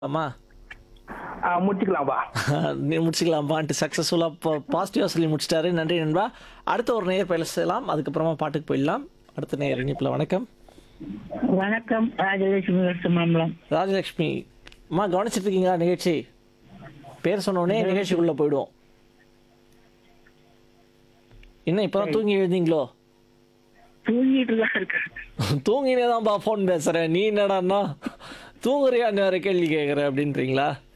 அம்மா ஆ, முடிச்சுக்கலாம்ப்பா நீ முடிச்சுக்கலாம்ப்பான்ட்டு சக்ஸஸ்ஃபுல்லாக பாசிட்டிவாக சொல்லி முடிச்சிட்டாரு நன்றி நண்பா அடுத்த ஒரு நேயர் பேசலாம் அதுக்கப்புறமா பாட்டுக்கு போயிடலாம் அடுத்த நேயர் இனிப்பில் வணக்கம் வணக்கம் ராஜலட்சுமி வருஷமாமலம் ராஜலக்ஷ்மி அம்மா கவனிச்சிட்டு இருக்கீங்களா நிகழ்ச்சி பேர் சொன்ன உடனே நிகழ்ச்சிக்குள்ளே போயிடுவோம் என்ன இப்போதான் தூங்கி எழுந்தீங்களோ தூங்கிட்டு தான் இருக்கேன் தூங்கினே தான்ப்பா ஃபோன் பேசுகிறேன் நீ என்னடான்னா தூங்குறியா வேற கேள்வி கேட்குற அப்படின்றீங்களா